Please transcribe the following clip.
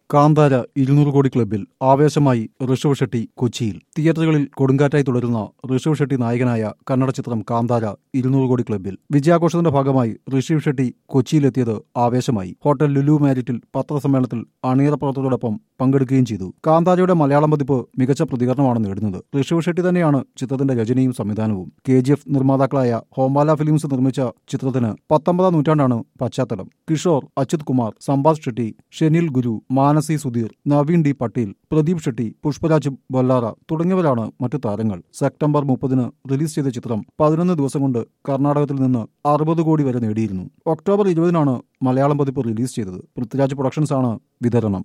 കാന്താര ഇരുന്നൂറ് കോടി ക്ലബിൽ ആവേശമായി ഋഷഭ് ഷെട്ടി കൊച്ചിയിൽ തിയേറ്ററുകളിൽ കൊടുങ്കാറ്റായി തുടരുന്ന ഋഷഭ് ഷെട്ടി നായകനായ കന്നഡ ചിത്രം കാന്താര ഇരുന്നൂറ് കോടി ക്ലബിൽ വിജയാഘോഷത്തിന്റെ ഭാഗമായി ഋഷഭ് ഷെട്ടി കൊച്ചിയിലെത്തിയത് ആവേശമായി ഹോട്ടൽ ലുലു മാരിറ്റിൽ പത്രസമ്മേളനത്തിൽ അണിയറ പ്രവർത്തകരോടൊപ്പം പങ്കെടുക്കുകയും ചെയ്തു കാന്താരയുടെ മലയാളം പതിപ്പ് മികച്ച പ്രതികരണമാണ് നേടുന്നത് ഋഷഭ് ഷെട്ടി തന്നെയാണ് ചിത്രത്തിന്റെ രചനയും സംവിധാനവും കെ ജി എഫ് നിർമ്മാതാക്കളായ ഹോംബാല ഫിലിംസ് നിർമ്മിച്ച ചിത്രത്തിന് പത്തൊമ്പതാം നൂറ്റാണ്ടാണ് പശ്ചാത്തലം കിഷോർ അച്യുത് കുമാർ സംഭാഷ് ഷെട്ടി ഷെനിൽ ഗുരു മാനസി സുധീർ നവീൻ ഡി പട്ടേൽ പ്രദീപ് ഷെട്ടി പുഷ്പരാജ് ബൊല്ലാറ തുടങ്ങിയവരാണ് മറ്റു താരങ്ങൾ സെപ്റ്റംബർ മുപ്പതിന് റിലീസ് ചെയ്ത ചിത്രം പതിനൊന്ന് ദിവസം കൊണ്ട് കർണാടകത്തിൽ നിന്ന് അറുപത് കോടി വരെ നേടിയിരുന്നു ഒക്ടോബർ ഇരുപതിനാണ് മലയാളം പതിപ്പ് റിലീസ് ചെയ്തത് പൃഥ്വിരാജ് പ്രൊഡക്ഷൻസ് ആണ് വിതരണം